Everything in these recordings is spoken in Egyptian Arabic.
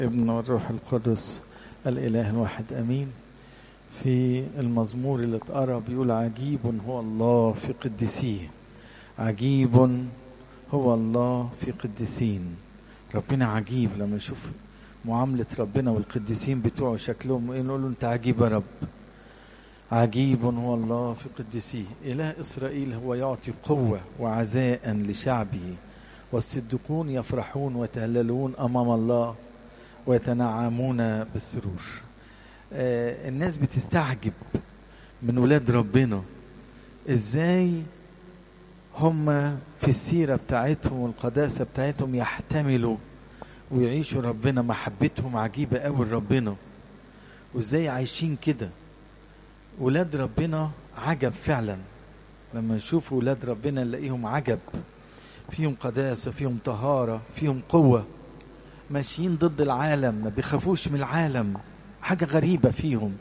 ابن والروح القدس الإله الواحد أمين في المزمور اللي اتقرا بيقول عجيب هو الله في قدسيه عجيب هو الله في قدسين ربنا عجيب لما نشوف معاملة ربنا والقديسين بتوعه شكلهم ايه نقول له انت عجيب يا رب عجيب هو الله في قدسيه إله إسرائيل هو يعطي قوة وعزاء لشعبه والصديقون يفرحون ويتهللون أمام الله ويتنعمون بالسرور آه الناس بتستعجب من ولاد ربنا ازاي هم في السيرة بتاعتهم والقداسة بتاعتهم يحتملوا ويعيشوا ربنا محبتهم عجيبة قوي لربنا وازاي عايشين كده ولاد ربنا عجب فعلا لما نشوف ولاد ربنا نلاقيهم عجب فيهم قداسة فيهم طهارة فيهم قوة ماشيين ضد العالم ما بيخافوش من العالم حاجة غريبة فيهم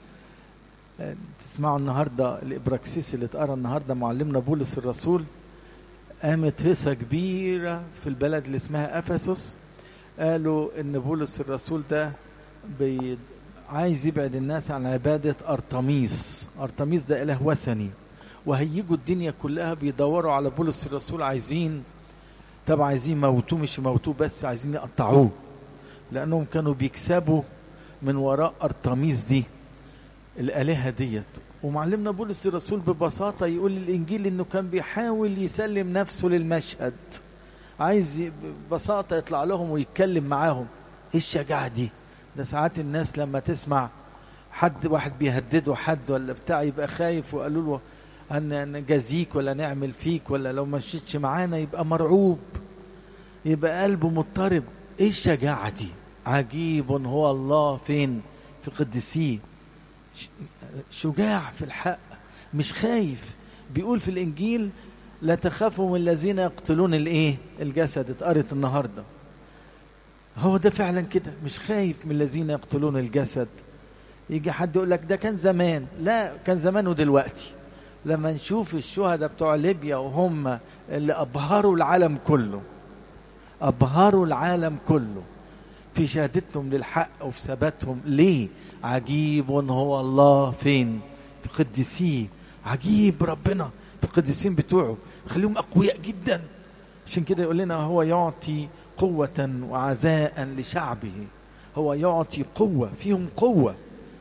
تسمعوا النهاردة الإبراكسيس اللي اتقرا النهاردة معلمنا بولس الرسول قامت هيصة كبيرة في البلد اللي اسمها أفسس قالوا إن بولس الرسول ده بي عايز يبعد الناس عن عبادة أرطميس أرطميس ده إله وثني وهيجوا الدنيا كلها بيدوروا على بولس الرسول عايزين طبعا عايزين يموتوه مش يموتوه بس عايزين يقطعوه لأنهم كانوا بيكسبوا من وراء أرطميس دي الآلهة ديت ومعلمنا بولس الرسول ببساطة يقول الإنجيل إنه كان بيحاول يسلم نفسه للمشهد عايز ببساطة يطلع لهم ويتكلم معاهم إيه الشجاعة دي ده ساعات الناس لما تسمع حد واحد بيهدده حد ولا بتاع يبقى خايف وقالوا له هنجازيك ولا نعمل فيك ولا لو مشيتش معانا يبقى مرعوب يبقى قلبه مضطرب ايه الشجاعة دي عجيب هو الله فين في قدسيه شجاع في الحق مش خايف بيقول في الانجيل لا تخافوا من الذين يقتلون الايه الجسد اتقرت النهارده هو ده فعلا كده مش خايف من الذين يقتلون الجسد يجي حد يقول لك ده كان زمان لا كان زمان ودلوقتي لما نشوف الشهداء بتوع ليبيا وهم اللي أبهروا العالم كله أبهروا العالم كله في شهادتهم للحق وفي ثباتهم ليه عجيب هو الله فين في قدسيه عجيب ربنا في القديسين بتوعه خليهم أقوياء جدا عشان كده يقول لنا هو يعطي قوة وعزاء لشعبه هو يعطي قوة فيهم قوة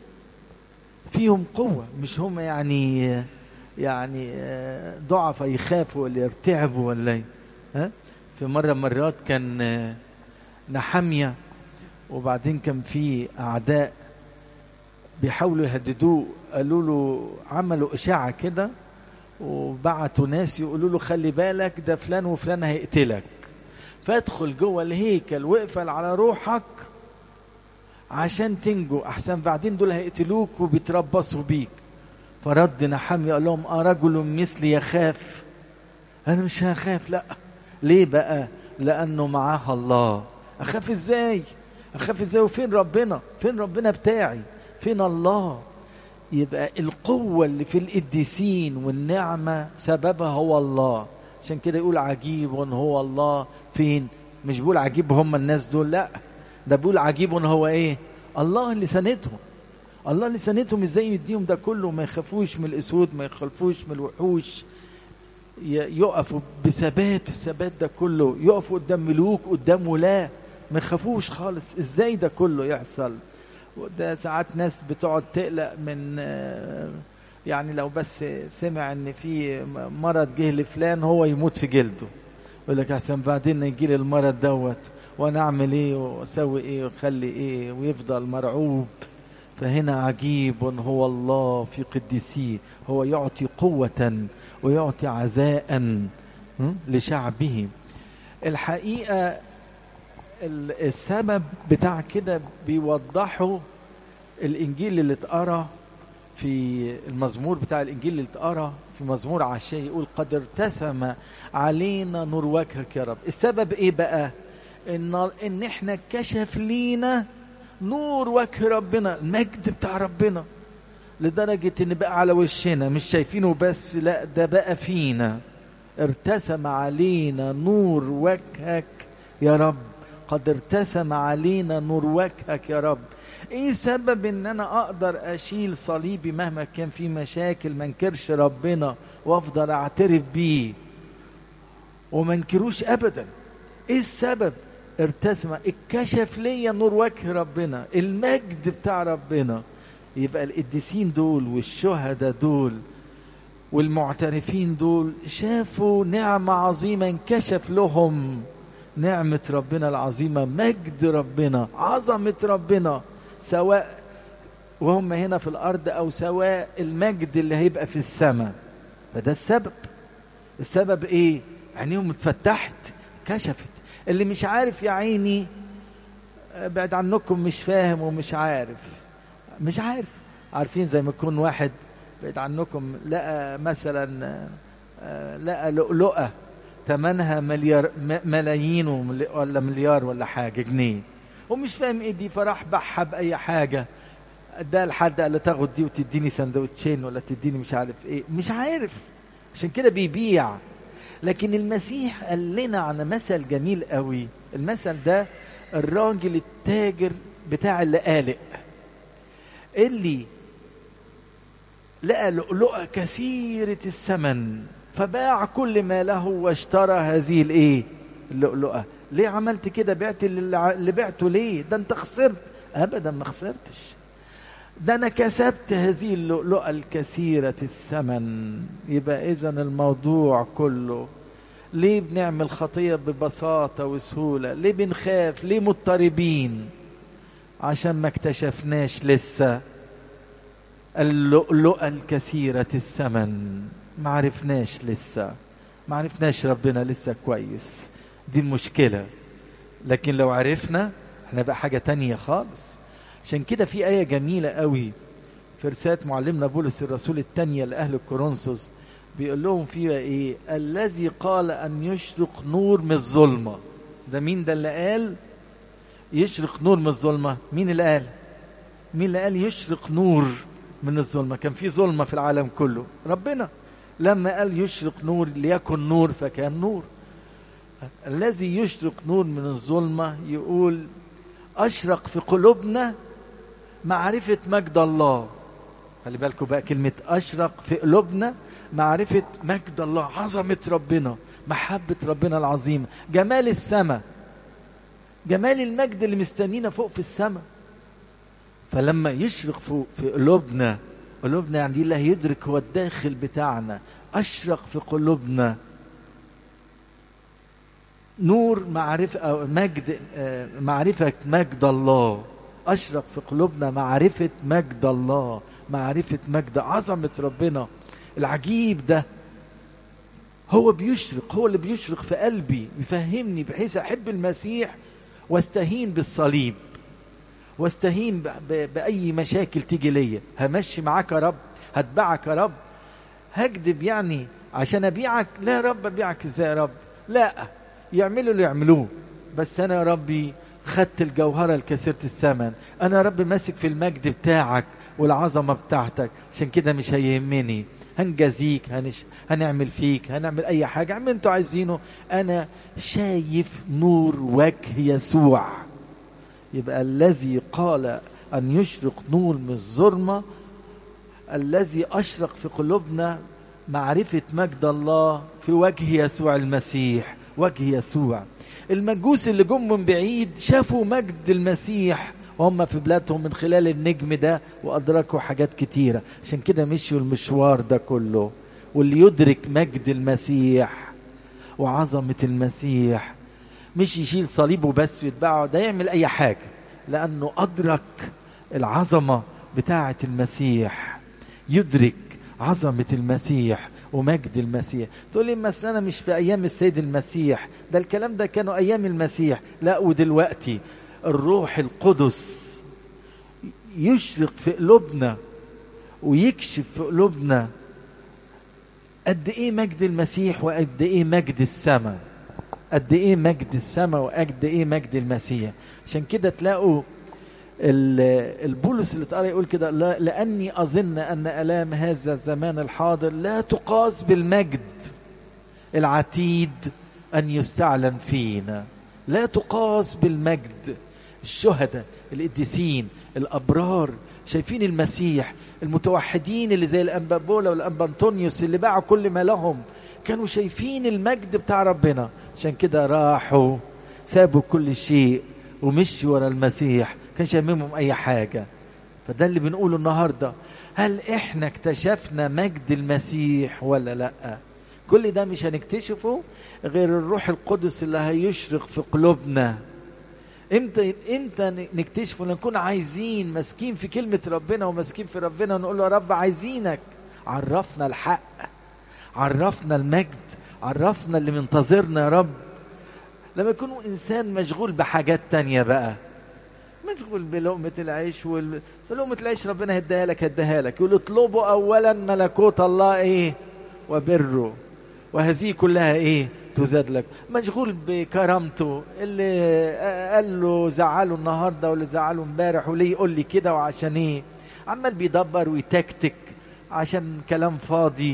فيهم قوة مش هم يعني يعني ضعف يخافوا ولا يرتعبوا ولا ها في مرة مرات كان نحمية وبعدين كان في أعداء بيحاولوا يهددوه قالوا له عملوا إشاعة كده وبعتوا ناس يقولوا له خلي بالك ده فلان وفلان هيقتلك فادخل جوه الهيكل واقفل على روحك عشان تنجو احسن بعدين دول هيقتلوك وبيتربصوا بيك فرد نحمي قال لهم اه رجل مثلي يخاف انا مش هخاف لا ليه بقى لانه معاها الله اخاف ازاي اخاف ازاي وفين ربنا فين ربنا بتاعي فين الله يبقى القوة اللي في القديسين والنعمة سببها هو الله عشان كده يقول عجيب هو الله فين مش بيقول عجيب هم الناس دول لا ده بيقول عجيب هو ايه الله اللي ساندهم الله اللي ساندهم ازاي يديهم ده كله ما يخافوش من الاسود ما يخافوش من الوحوش يقفوا بثبات الثبات ده كله يقفوا قدام ملوك قدام ولاة ما يخافوش خالص ازاي ده كله يحصل وده ساعات ناس بتقعد تقلق من يعني لو بس سمع ان في مرض جه لفلان هو يموت في جلده يقول لك احسن بعدين يجي لي المرض دوت وانا اعمل ايه واسوي ايه واخلي ايه ويفضل مرعوب فهنا عجيب هو الله في قدسيه هو يعطي قوة ويعطي عزاء لشعبه الحقيقة السبب بتاع كده بيوضحوا الانجيل اللي اتقرا في المزمور بتاع الانجيل اللي اتقرا في مزمور عشاء يقول قد ارتسم علينا نور وجهك يا رب السبب ايه بقى ان ان احنا كشف لينا نور وجه ربنا المجد بتاع ربنا لدرجة ان بقى على وشنا مش شايفينه بس لا ده بقى فينا ارتسم علينا نور وجهك يا رب قد ارتسم علينا نور وجهك يا رب ايه سبب ان انا اقدر اشيل صليبي مهما كان في مشاكل ما انكرش ربنا وافضل اعترف بيه وما انكروش ابدا ايه السبب ارتسم اتكشف ليا نور وجه ربنا المجد بتاع ربنا يبقى القديسين دول والشهداء دول والمعترفين دول شافوا نعمة عظيمة انكشف لهم نعمة ربنا العظيمة مجد ربنا عظمة ربنا سواء وهم هنا في الأرض أو سواء المجد اللي هيبقى في السماء فده السبب السبب إيه؟ عينيهم اتفتحت كشفت اللي مش عارف يا عيني بعد عنكم مش فاهم ومش عارف مش عارف عارفين زي ما يكون واحد بعيد عنكم لقى مثلا لقى لؤلؤة ثمنها مليار ملايين ولا مليار ولا حاجة جنيه ومش فاهم ايه دي فراح بحها بأي حاجة اداها لحد قال له تاخد دي وتديني سندوتشين ولا تديني مش عارف ايه مش عارف عشان كده بيبيع لكن المسيح قال لنا عن مثل جميل قوي المثل ده الراجل التاجر بتاع اللقالق اللي لقى لؤلؤة كثيرة الثمن فباع كل ما له واشترى هذه الايه اللؤلؤة ليه عملت كده بعت اللي بعته ليه ده انت خسرت ابدا ما خسرتش ده انا كسبت هذه اللؤلؤة الكثيرة الثمن يبقى اذا الموضوع كله ليه بنعمل خطية ببساطة وسهولة ليه بنخاف ليه مضطربين عشان ما اكتشفناش لسه اللؤلؤة الكثيرة الثمن ما عرفناش لسه ما عرفناش ربنا لسه كويس دي المشكلة لكن لو عرفنا احنا بقى حاجة تانية خالص عشان كده في آية جميلة قوي في رسالة معلمنا بولس الرسول الثانية لأهل الكورنثوس بيقول لهم فيها ايه الذي قال ان يشرق نور من الظلمة ده مين ده اللي قال يشرق نور من الظلمة مين اللي قال مين اللي قال يشرق نور من الظلمة كان في ظلمة في العالم كله ربنا لما قال يشرق نور ليكن نور فكان نور الذي يشرق نور من الظلمة يقول أشرق في قلوبنا معرفة مجد الله خلي بالكم بقى كلمة أشرق في قلوبنا معرفة مجد الله عظمة ربنا محبة ربنا العظيمة جمال السماء جمال المجد اللي مستنينا فوق في السماء فلما يشرق فوق في قلوبنا قلوبنا يعني اللي هيدرك هو الداخل بتاعنا أشرق في قلوبنا نور معرفة أو مجد معرفة مجد الله أشرق في قلوبنا معرفة مجد الله معرفة مجد عظمة ربنا العجيب ده هو بيشرق هو اللي بيشرق في قلبي يفهمني بحيث أحب المسيح واستهين بالصليب واستهين بأي مشاكل تيجي ليا همشي معاك يا رب هتبعك يا رب هكذب يعني عشان أبيعك لا يا رب أبيعك إزاي يا رب لا يعملوا اللي يعملوه بس أنا يا ربي خدت الجوهرة الكثيرة الثمن أنا يا رب ماسك في المجد بتاعك والعظمة بتاعتك عشان كده مش هيهمني هنجازيك هنش... هنعمل فيك هنعمل أي حاجة اعمل انتوا عايزينه أنا شايف نور وجه يسوع يبقى الذي قال أن يشرق نور من الظلمة الذي أشرق في قلوبنا معرفة مجد الله في وجه يسوع المسيح وجه يسوع المجوس اللي جم من بعيد شافوا مجد المسيح وهم في بلادهم من خلال النجم ده وأدركوا حاجات كتيرة عشان كده مشيوا المشوار ده كله واللي يدرك مجد المسيح وعظمة المسيح مش يشيل صليبه بس ويتبعه ده يعمل أي حاجة لأنه أدرك العظمة بتاعة المسيح يدرك عظمة المسيح ومجد المسيح تقول لي مثلا أنا مش في أيام السيد المسيح ده الكلام ده كانوا أيام المسيح لا ودلوقتي الروح القدس يشرق في قلوبنا ويكشف في قلوبنا قد ايه مجد المسيح وقد ايه مجد السماء قد ايه مجد السماء وقد ايه مجد المسيح عشان كده تلاقوا البولس اللي اتقرا يقول كده لاني اظن ان الام هذا الزمان الحاضر لا تقاس بالمجد العتيد ان يستعلن فينا لا تقاس بالمجد الشهداء القديسين الابرار شايفين المسيح المتوحدين اللي زي الانبابولا والانبا انطونيوس اللي باعوا كل ما لهم كانوا شايفين المجد بتاع ربنا عشان كده راحوا سابوا كل شيء ومشوا ورا المسيح كانش يهمهم اي حاجه فده اللي بنقوله النهارده هل احنا اكتشفنا مجد المسيح ولا لا كل ده مش هنكتشفه غير الروح القدس اللي هيشرق في قلوبنا امتى امتى نكتشفه نكون عايزين ماسكين في كلمه ربنا وماسكين في ربنا ونقول له يا رب عايزينك عرفنا الحق عرفنا المجد عرفنا اللي منتظرنا يا رب لما يكون انسان مشغول بحاجات تانية بقى مشغول بلقمة العيش وال... فلقمة العيش ربنا هداها لك هداها لك يقول اطلبوا اولا ملكوت الله ايه وبره وهذه كلها ايه تزاد لك مشغول بكرامته اللي قال له زعله النهارده واللي زعله امبارح وليه يقول لي كده وعشان ايه عمال بيدبر ويتكتك عشان كلام فاضي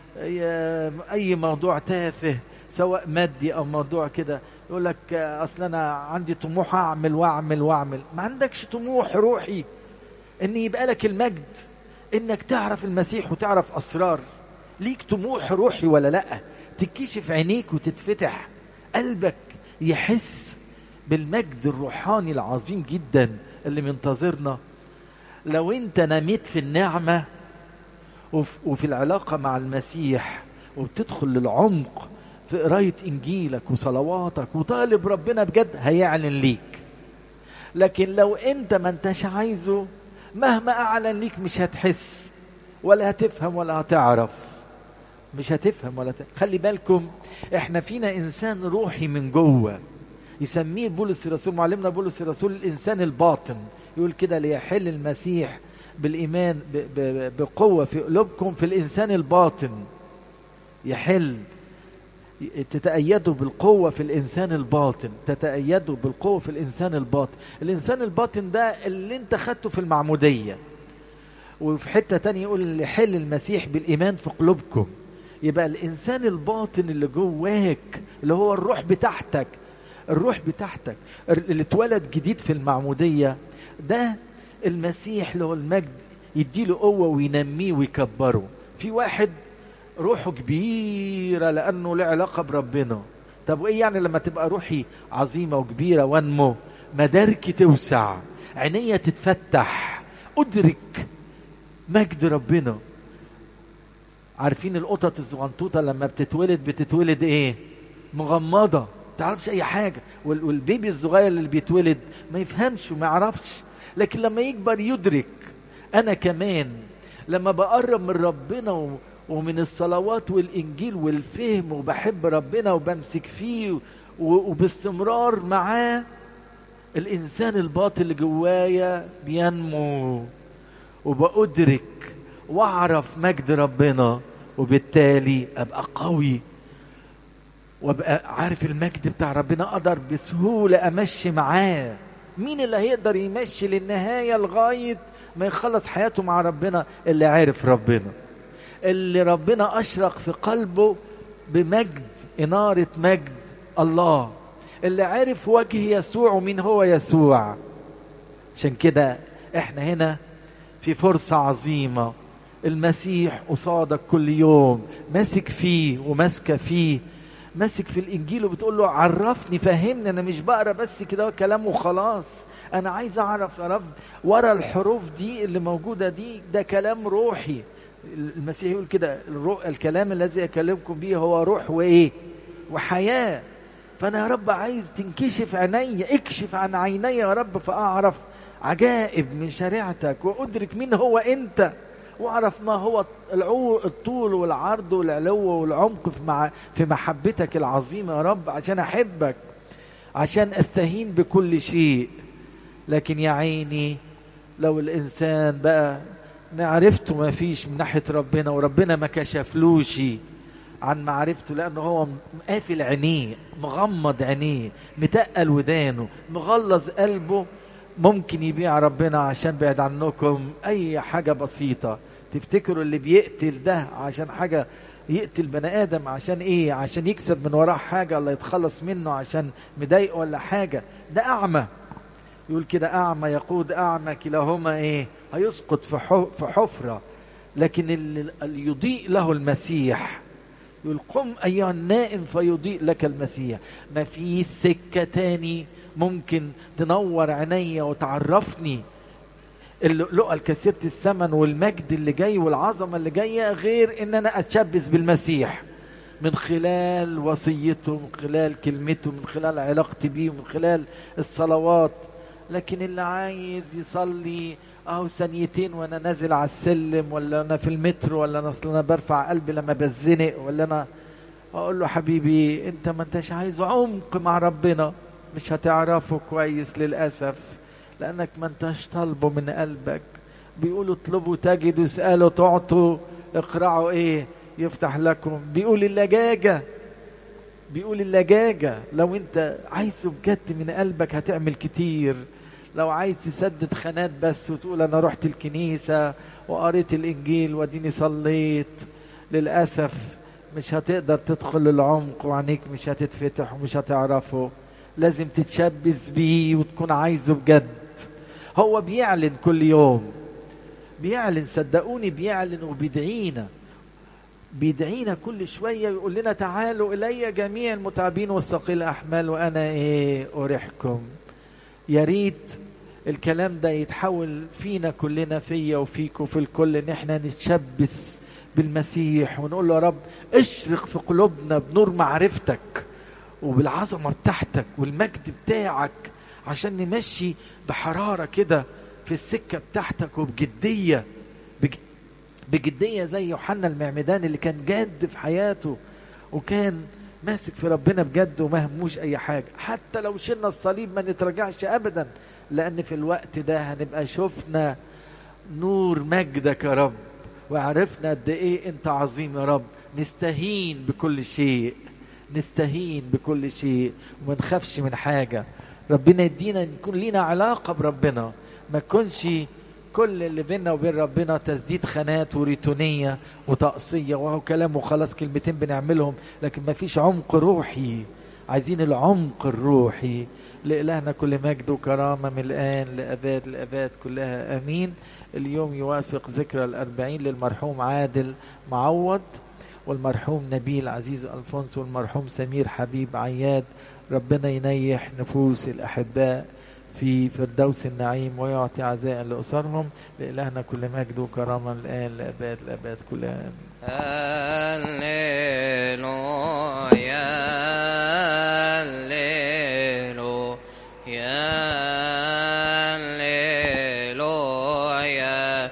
اي موضوع تافه سواء مادي او موضوع كده يقول لك اصل انا عندي طموح اعمل واعمل واعمل ما عندكش طموح روحي ان يبقى لك المجد انك تعرف المسيح وتعرف اسرار ليك طموح روحي ولا لا تكشف عينيك وتتفتح قلبك يحس بالمجد الروحاني العظيم جدا اللي منتظرنا لو انت نميت في النعمه وفي العلاقه مع المسيح وبتدخل للعمق في قرايه انجيلك وصلواتك وطالب ربنا بجد هيعلن ليك لكن لو انت ما انتش عايزه مهما اعلن ليك مش هتحس ولا هتفهم ولا هتعرف مش هتفهم ولا ت... خلي بالكم احنا فينا انسان روحي من جوه يسميه بولس الرسول معلمنا بولس الرسول الانسان الباطن يقول كده ليحل المسيح بالايمان ب... ب... بقوه في قلوبكم في الانسان الباطن يحل تتأيدوا بالقوة في الإنسان الباطن تتأيدوا بالقوة في الإنسان الباطن الإنسان الباطن ده اللي انت خدته في المعمودية وفي حتة تانية يقول اللي حل المسيح بالإيمان في قلوبكم يبقى الإنسان الباطن اللي جواك اللي هو الروح بتاعتك الروح بتاعتك اللي اتولد جديد في المعمودية ده المسيح اللي هو المجد يديله قوة وينميه ويكبره في واحد روحه كبيرة لأنه له علاقة بربنا طب وإيه يعني لما تبقى روحي عظيمة وكبيرة وانمو مداركي توسع عينيا تتفتح أدرك مجد ربنا عارفين القطط الزغنطوطة لما بتتولد بتتولد ايه مغمضة تعرفش اي حاجة والبيبي الصغير اللي بيتولد ما يفهمش وما يعرفش لكن لما يكبر يدرك انا كمان لما بقرب من ربنا ومن الصلوات والانجيل والفهم وبحب ربنا وبمسك فيه وباستمرار معاه الانسان الباطن اللي جوايا بينمو وبأدرك واعرف مجد ربنا وبالتالي ابقى قوي وابقى عارف المجد بتاع ربنا اقدر بسهوله امشي معاه مين اللي هيقدر يمشي للنهايه لغايه ما يخلص حياته مع ربنا اللي عارف ربنا اللي ربنا اشرق في قلبه بمجد اناره مجد الله اللي عرف وجه يسوع ومين هو يسوع عشان كده احنا هنا في فرصه عظيمه المسيح قصادك كل يوم ماسك فيه وماسكه فيه ماسك في الانجيل وبتقول له عرفني فهمني انا مش بقرا بس كده كلام وخلاص انا عايز اعرف يا رب ورا الحروف دي اللي موجوده دي ده كلام روحي المسيح يقول كده الكلام الذي اكلمكم به هو روح وايه وحياه فانا يا رب عايز تنكشف عيني اكشف عن عيني يا رب فاعرف عجائب من شريعتك وادرك مين هو انت واعرف ما هو العو الطول والعرض والعلو والعمق في مع في محبتك العظيمه يا رب عشان احبك عشان استهين بكل شيء لكن يا عيني لو الانسان بقى معرفته ما فيش من ناحيه ربنا وربنا ما كشفلوش عن معرفته لانه هو قافل عينيه مغمض عينيه متقل ودانه مغلظ قلبه ممكن يبيع ربنا عشان بعد عنكم اي حاجه بسيطه تفتكروا اللي بيقتل ده عشان حاجه يقتل بني ادم عشان ايه عشان يكسب من وراه حاجه الله يتخلص منه عشان مضايقه ولا حاجه ده اعمى يقول كده اعمى يقود اعمى كلاهما ايه هيسقط في في حفره لكن اللي يضيء له المسيح يقول قم ايها النائم فيضيء لك المسيح ما في سكه تاني ممكن تنور عينيا وتعرفني اللؤلؤه الكثيره الثمن والمجد اللي جاي والعظمه اللي جايه غير ان انا اتشبث بالمسيح من خلال وصيته من خلال كلمته من خلال علاقتي بيه من خلال الصلوات لكن اللي عايز يصلي اهو ثانيتين وانا نازل على السلم ولا انا في المترو ولا انا اصل انا برفع قلبي لما بزنق ولا انا اقول له حبيبي انت ما انتش عايز عمق مع ربنا مش هتعرفه كويس للاسف لانك ما انتش طالبه من قلبك بيقولوا اطلبوا تجدوا اسالوا تعطوا اقرعوا ايه يفتح لكم بيقول اللجاجه بيقول اللجاجه لو انت عايزه بجد من قلبك هتعمل كتير لو عايز تسدد خانات بس وتقول انا رحت الكنيسه وقريت الانجيل واديني صليت للاسف مش هتقدر تدخل العمق وعينيك مش هتتفتح ومش هتعرفه لازم تتشبث بيه وتكون عايزه بجد هو بيعلن كل يوم بيعلن صدقوني بيعلن وبيدعينا بيدعينا كل شوية يقول لنا تعالوا إلي جميع المتعبين والثقيل الأحمال وأنا إيه أريحكم يا ريت الكلام ده يتحول فينا كلنا فيا وفيك وفي الكل ان احنا نتشبث بالمسيح ونقول له يا رب اشرق في قلوبنا بنور معرفتك وبالعظمه بتاعتك والمجد بتاعك عشان نمشي بحراره كده في السكه بتاعتك وبجديه بجديه زي يوحنا المعمدان اللي كان جاد في حياته وكان ماسك في ربنا بجد وما هموش اي حاجه حتى لو شلنا الصليب ما نتراجعش ابدا لان في الوقت ده هنبقى شفنا نور مجدك يا رب وعرفنا قد ايه انت عظيم يا رب نستهين بكل شيء نستهين بكل شيء وما نخافش من حاجه ربنا يدينا يكون لينا علاقه بربنا ما تكونش كل اللي بيننا وبين ربنا تسديد خانات وريتونية وتقصية وهو كلام وخلاص كلمتين بنعملهم لكن ما فيش عمق روحي عايزين العمق الروحي لإلهنا كل مجد وكرامة من الآن لأباد الأباد كلها آمين اليوم يوافق ذكرى الأربعين للمرحوم عادل معوض والمرحوم نبيل عزيز ألفونس والمرحوم سمير حبيب عياد ربنا ينيح نفوس الأحباء في فردوس النعيم ويعطي عزاء لأسرهم لإلهنا كل مجد وكرامة الآن لأباد الأباد كلها آمين هللويا هللويا هللويا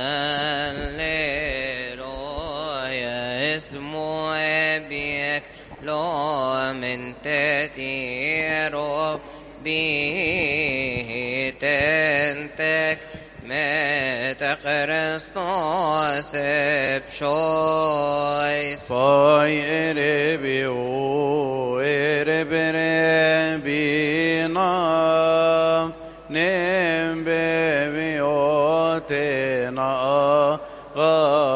هللويا اسمه أبيك لو من تتيرو به تنتك مت Christos بشويس Poi erebi o erebere binaf nem